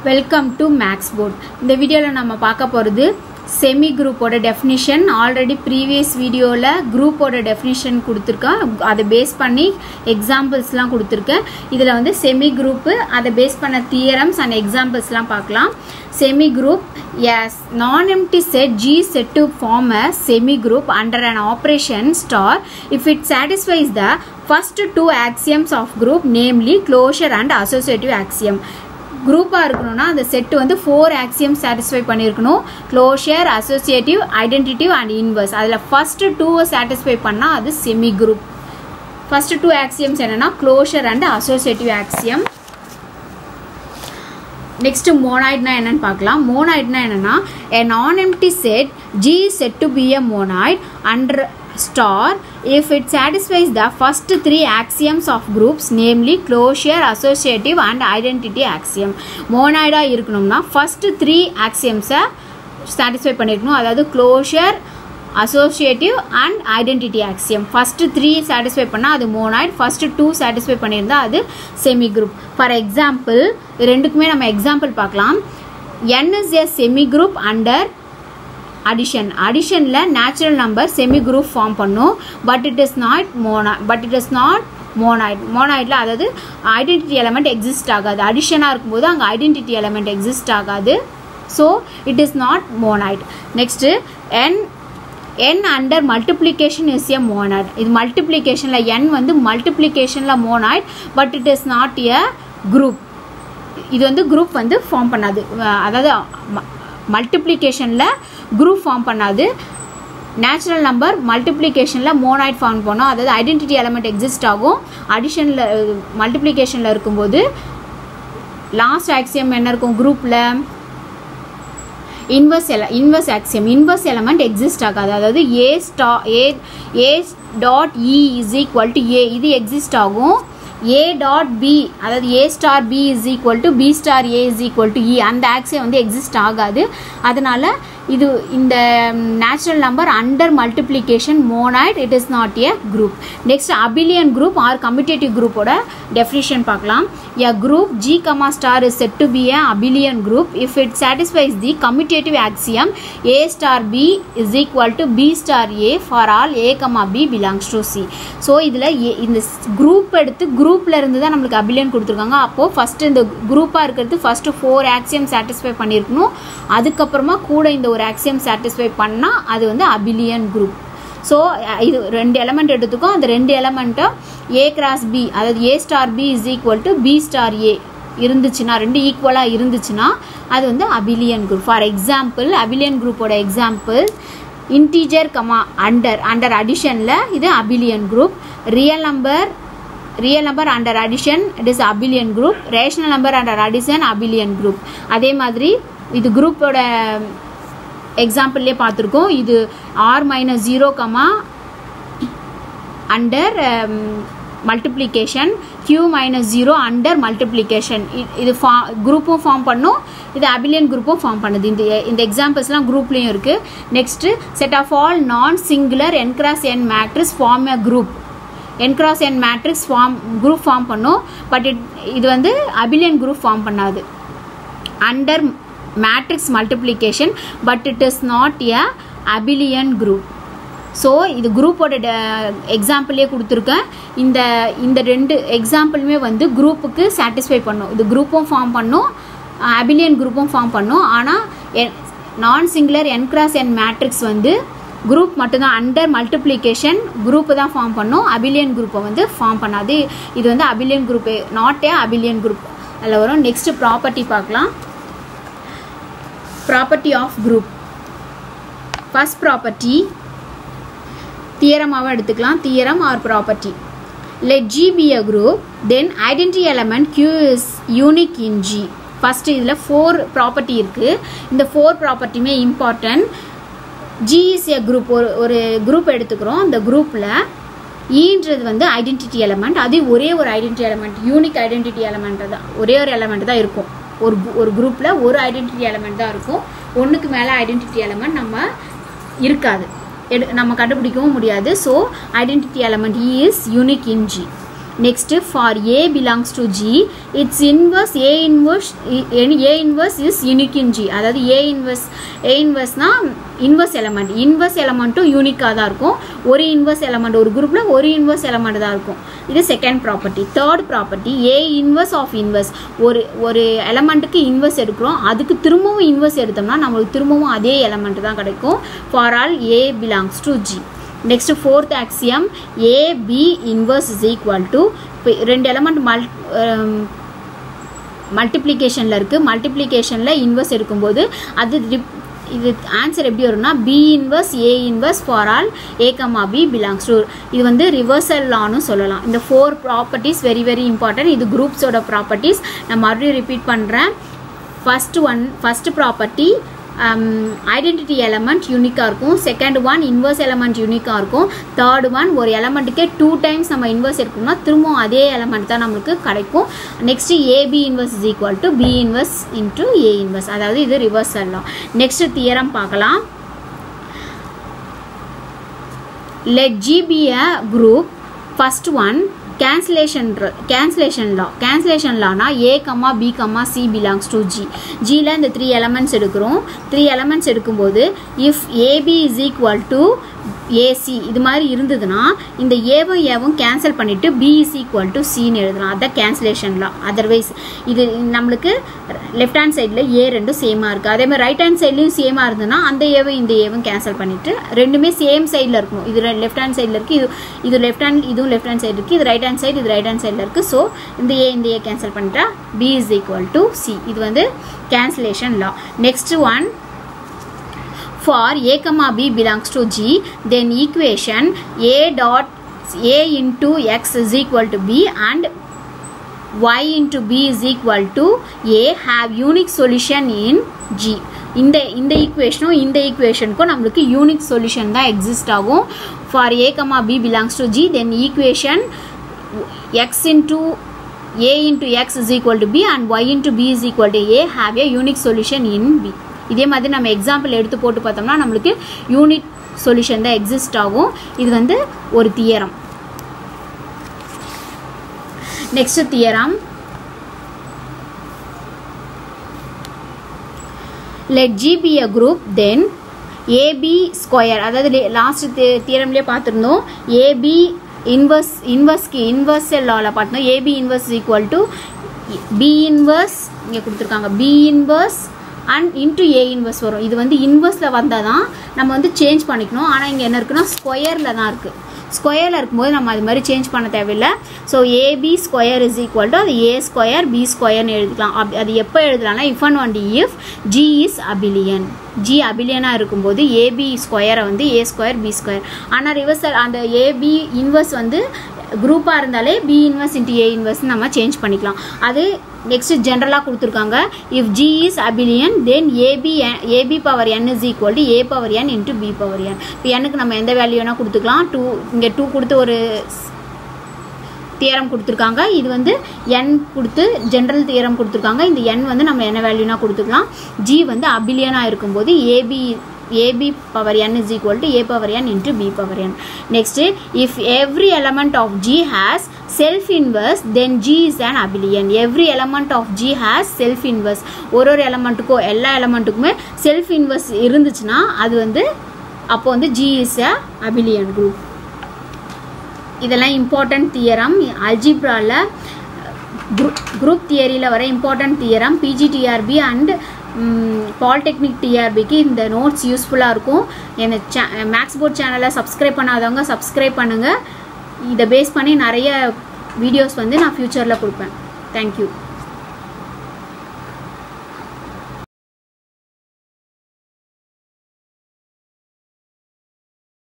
welcome to maths board இந்த வீடியோவில் நம்ம பார்க்க போகிறது செமி குரூப்போட டெஃபினிஷன் ஆல்ரெடி ப்ரீவியஸ் வீடியோவில் குரூப்போட டெஃபினிஷன் கொடுத்துருக்கேன் அதை பேஸ் பண்ணி எக்ஸாம்பிள்ஸ்லாம் கொடுத்துருக்கேன் இதில் வந்து செமி குரூப்பு அதை பேஸ் பண்ண தியரம்ஸ் அண்ட் எக்ஸாம்பிள்ஸ்லாம் பார்க்கலாம் semi group S non empty set G set to form a semi group under an operation star if it satisfies the first two axioms of group namely closure and associative axiom குரூப்பாக இருக்கணும்னா அந்த set வந்து four axiom satisfy பண்ணியிருக்கணும் closure associative identity and inverse அதில் first டூவை satisfy பண்ணால் அது semi group first two axioms என்னென்னா closure and associative axiom next மோனாய்ட்னா என்னன்னு பார்க்கலாம் மோனாய்ட்னா என்னன்னா a non-empty set G is said to be a monoid under star if it satisfies the first three axioms of groups namely closure associative and identity axiom மோனாய்டாக இருக்கணும்னா first three ஆக்சியம்ஸை satisfy பண்ணியிருக்கணும் அதாவது closure associative and identity axiom first three satisfy பண்ணால் அது மோனாய்ட் first two satisfy பண்ணியிருந்தா அது semi group for example ரெண்டுக்குமே நம்ம example பார்க்கலாம் N is a semi group under addition அடிஷனில் natural number semi group form பண்ணும் but it is not mono but it is not monoid மோனாய்டில் அதாவது ஐடென்டிட்டி எலமெண்ட் எக்ஸிஸ்ட் ஆகாது அடிஷனாக இருக்கும்போது அங்கே ஐடென்டிட்டி எலமெண்ட் எக்ஸிஸ்ட் ஆகாது so it is not monoid next N n under multiplication is a monoid இது மல்டிப்ளிகேஷனில் n வந்து மல்டிப்ளிகேஷனில் monoid but it is not a group இது வந்து குரூப் வந்து ஃபார்ம் பண்ணாது அதாவது மல்டிப்ளிகேஷனில் குரூப் ஃபார்ம் பண்ணாது நேச்சுரல் நம்பர் மல்டிப்ளிகேஷனில் மோனாய்ட் ஃபார்ம் பண்ணோம் அதாவது ஐடென்டிட்டி எலமெண்ட் எக்ஸிஸ்ட் ஆகும் அடிஷனில் மல்டிப்ளிகேஷனில் இருக்கும்போது லாஸ்ட் ஆக்சியம் என்ன இருக்கும் குரூப்பில் இன்வர்ஸ் எல inverse axiom inverse element exist ஆகாது அதாவது a star a a dot e is equal to a இது எக்ஸிஸ்ட் ஆகும் ஏ டாட் பி அதாவது a star b is equal to b star a is equal to e அந்த axiom வந்து exist ஆகாது அதனால இது இந்த natural number under multiplication monoid it is not a group next abelian group or commutative குரூப்போட definition பார்க்கலாம் a group G comma star is said to be a abelian group if it satisfies the commutative axiom a star b is equal to b star a for all a comma b belongs to C so இதில் இந்த group எடுத்து குரூப்பில் இருந்து தான் நம்மளுக்கு abelian கொடுத்துருக்காங்க அப்போது first இந்த குரூப்பாக இருக்கிறது ஃபஸ்ட்டு ஃபோர் ஆக்சியம் சாட்டிஸ்ஃபை பண்ணியிருக்கணும் அதுக்கப்புறமா கூட இந்த ஒரு ஆக்சியம் சாட்டிஸ்ஃபை பண்ணால் அது வந்து அபிலியன் குரூப் ஸோ இது ரெண்டு எலமெண்ட் எடுத்துக்கோ அந்த ரெண்டு எலமெண்ட்டும் ஏ கிராஸ் பி அதாவது a star b is equal to b star a இருந்துச்சுன்னா ரெண்டு ஈக்குவலாக இருந்துச்சுன்னா அது வந்து abelian group for example abelian குரூப்போட example integer comma under under அடிஷனில் இது abelian group real number real number under addition it is abelian group rational number under addition abelian group அதே மாதிரி இது குரூப்போட எக்ஸாம்பிள்லேயே பார்த்துருக்கோம் இது R minus zero comma under multiplication Q minus zero under multiplication இது ஃபா குரூப்பும் ஃபார்ம் பண்ணும் இது அபிலியன் குரூப்பும் ஃபார்ம் பண்ணுது இந்த இந்த எக்ஸாம்பிள்ஸ்லாம் குரூப்லேயும் இருக்குது next set of all non singular n cross n matrix form a group n cross n matrix form group form பண்ணும் பட் இட் இது வந்து அபிலியன் குரூப் ஃபார்ம் பண்ணாது under matrix multiplication but it is not a abelian group so இது குரூப்போட எக்ஸாம்பிளே கொடுத்துருக்கேன் இந்த இந்த ரெண்டு எக்ஸாம்பிளுமே வந்து குரூப்புக்கு சாட்டிஸ்ஃபை பண்ணும் இது குரூப்பும் ஃபார்ம் பண்ணும் அபிலியன் குரூப்பும் ஃபார்ம் பண்ணும் ஆனால் non singular n cross n matrix வந்து குரூப் மட்டும்தான் அண்டர் மல்டிப்ளிகேஷன் குரூப்பு தான் ஃபார்ம் பண்ணும் அபிலியன் குரூப்பை வந்து ஃபார்ம் பண்ணாது இது வந்து abelian group not a abelian group அதில் வரும் நெக்ஸ்ட் ப்ராப்பர்ட்டி பார்க்கலாம் property of group first property தியரமாகவும் எடுத்துக்கலாம் theorem or property let G be a group then identity element Q is unique in G first இதில் four property இருக்குது இந்த four ப்ராப்பர்ட்டியுமே important G is a group ஒரு ஒரு group எடுத்துக்கிறோம் அந்த குரூப்பில் ஈன்றது வந்து ஐடென்டிட்டி எலமெண்ட் அது ஒரே ஒரு identity element unique identity element தான் ஒரே ஒரு எலமெண்ட் தான் இருக்கும் ஒரு ஒரு குரூப்பில் ஒரு ஐடென்டிட்டி எலமெண்ட் தான் இருக்கும் ஒன்றுக்கு மேலே ஐடென்டிட்டி எலமெண்ட் நம்ம இருக்காது எடு நம்ம கண்டுபிடிக்கவும் முடியாது so identity element e is unique in G next for a belongs to g its inverse a inverse a inverse is unique in g அதாவது a inverse a inverse னா இன்வர்ஸ் எலமெண்ட் இன்வர்ஸ் எலமெண்ட்டும் யூனிக்காக தான் இருக்கும் ஒரு inverse element ஒரு குரூப்பில் ஒரு இன்வர்ஸ் எலமெண்ட் தான் இருக்கும் இது second property third property a inverse of inverse ஒரு ஒரு எலமெண்ட்டுக்கு இன்வர்ஸ் எடுக்கிறோம் அதுக்கு திரும்பவும் இன்வர்ஸ் எடுத்தோம்னா நம்மளுக்கு திரும்பவும் அதே எலமெண்ட் தான் கிடைக்கும் for all a belongs to G next fourth axiom a b inverse is equal to இப்போ ரெண்டு எலமெண்ட் மல் மல்டிப்ளிகேஷனில் இருக்குது மல்டிப்ளிகேஷனில் இன்வர்ஸ் எடுக்கும்போது அது ரிப் இது ஆன்சர் எப்படி வரும்னா b inverse a inverse for all a comma b belongs to இது வந்து ரிவர்சல் லான்னு சொல்லலாம் இந்த four properties very very important இது குரூப்ஸோட ப்ராப்பர்ட்டிஸ் நான் மறுபடியும் ரிப்பீட் பண்ணுறேன் first one first property identity element யூனிக்காக இருக்கும் செகண்ட் ஒன் இன்வர்ஸ் எலமெண்ட் யூனிக்காக இருக்கும் தேர்ட் ஒன் ஒரு எலமெண்ட்டுக்கே டூ டைம்ஸ் நம்ம இன்வர்ஸ் எடுக்கணும்னா திரும்பவும் அதே எலமெண்ட் தான் நம்மளுக்கு கிடைக்கும் next a b inverse is equal to b inverse into a inverse அதாவது இது ரிவர்ஸ் எல்லாம் நெக்ஸ்ட் தியரம் பார்க்கலாம் let G be a group first one cancellation cancellation law cancellation lawனா a கமா b கமா c belongs to g gல இந்த three elements எடுக்கிறோம் த்ரீ எலமெண்ட்ஸ் எடுக்கும்போது if ab is equal to a c இது மாதிரி இருந்ததுன்னா இந்த ஏவும் ஏவும் கேன்சல் பண்ணிவிட்டு பி இஸ் ஈக்குவல் டு சின்னு எழுதலாம் அதான் கேன்சலேஷன்லாம் அதர்வைஸ் இது நம்மளுக்கு லெஃப்ட் ஹேண்ட் சைடில் ஏ ரெண்டும் சேமாக இருக்குது அதே மாதிரி ரைட் ஹேண்ட் சைட்லையும் சேமாக இருந்ததுன்னா அந்த ஏவும் இந்த ஏவும் கேன்சல் பண்ணிவிட்டு ரெண்டுமே சேம் சைடில் இருக்கணும் இது லெஃப்ட் ஹேண்ட் சைடில் இருக்குது இது இது லெஃப்ட் ஹேண்ட் இதுவும் லெஃப்ட் ஹேண்ட் சைடு இருக்குது இது ரைட் ஹேண்ட் சைடு இது ரைட் ஹேண்ட் சைடில் இருக்குது ஸோ இந்த ஏ இந்த ஏ கேன்சல் பண்ணிட்டா b is equal to C இது வந்து cancellation law next one for a comma b belongs to g then equation a dot a into x is equal to b and y into b is equal to a have unique solution in g இந்த இந்த ஈக்குவேஷனும் இந்த ஈக்குவேஷனுக்கும் நம்மளுக்கு unique solution தான் exist ஆகும் for a comma b belongs to G then equation x into a into x is equal to b and y into b is equal to a have a unique solution in b இதே மாதிரி நம்ம example எடுத்து போட்டு பார்த்தோம்னா நம்மளுக்கு unit solution தான் exist ஆகும் இது வந்து ஒரு theorem next theorem let g be a group then ab square அதாவது லாஸ்ட் தியரம்லேயே பார்த்துருந்தோம் ab இன்வர்ஸ் இன்வர்ஸ்க்கு இன்வர்ஸ் லாவில் பார்த்தோம் a b inverse equal to b inverse இங்கே கொடுத்துருக்காங்க b inverse and into a inverse வரும் இது வந்து இன்வர்ஸில் வந்தால் தான் நம்ம வந்து சேஞ்ச் பண்ணிக்கணும் ஆனால் இங்கே என்ன இருக்குன்னா ஸ்கொயரில் தான் இருக்குது ஸ்கொயரில் இருக்கும்போது நம்ம அது மாதிரி சேஞ்ச் பண்ண தேவையில்லை so a b square is equal to அது ஏ ஸ்கொயர் பி ஸ்கொயர்னு எழுதிக்கலாம் அப் அது எப்போ எழுதலாம்னா if and one if G is abelian G அபிலியனாக இருக்கும்போது ஏபி ஸ்கொயரை வந்து ஏ ஸ்கொயர் பி ஸ்கொயர் ஆனால் ரிவர்சல் அந்த ஏபி இன்வர்ஸ் வந்து குரூப்பாக இருந்தாலே b inverse into a inverse நம்ம சேஞ்ச் பண்ணிக்கலாம் அது நெக்ஸ்ட் ஜென்ரலாக கொடுத்துருக்காங்க if G is abelian then a b a b power n is equal to a power n into b power n இப்போ எனக்கு நம்ம எந்த வேல்யூ வேணால் கொடுத்துக்கலாம் டூ இங்கே டூ கொடுத்து ஒரு தியரம் கொடுத்துருக்காங்க இது வந்து என் கொடுத்து ஜென்ரல் தியரம் கொடுத்துருக்காங்க இந்த என் வந்து நம்ம என்ன வேல்யூனா கொடுத்துக்கலாம் ஜி வந்து அபிலியனாக இருக்கும்போது a b ab power n is equal to a power n into b power n next if every element of g has self inverse then g is an abelian every element of g has self inverse ஒரு ஒரு எலமெண்ட்டுக்கும் எல்லா எலமெண்ட்டுக்குமே self inverse இருந்துச்சுன்னா அது வந்து அப்போ வந்து G is a abelian group இதெல்லாம் important theorem அல்ஜிப்ராவில் குரூப் தியரியில் வர important theorem PGTRB and polytechnic டிஆர்பிக்கு இந்த நோட்ஸ் யூஸ்ஃபுல்லாக இருக்கும் இந்த சே மேக்ஸ் போர்ட் சேனலை சப்ஸ்கிரைப் பண்ணாதவங்க சப்ஸ்கிரைப் பண்ணுங்கள் இதை பேஸ் பண்ணி நிறைய வீடியோஸ் வந்து நான் ஃப்யூச்சரில் கொடுப்பேன் தேங்க்யூ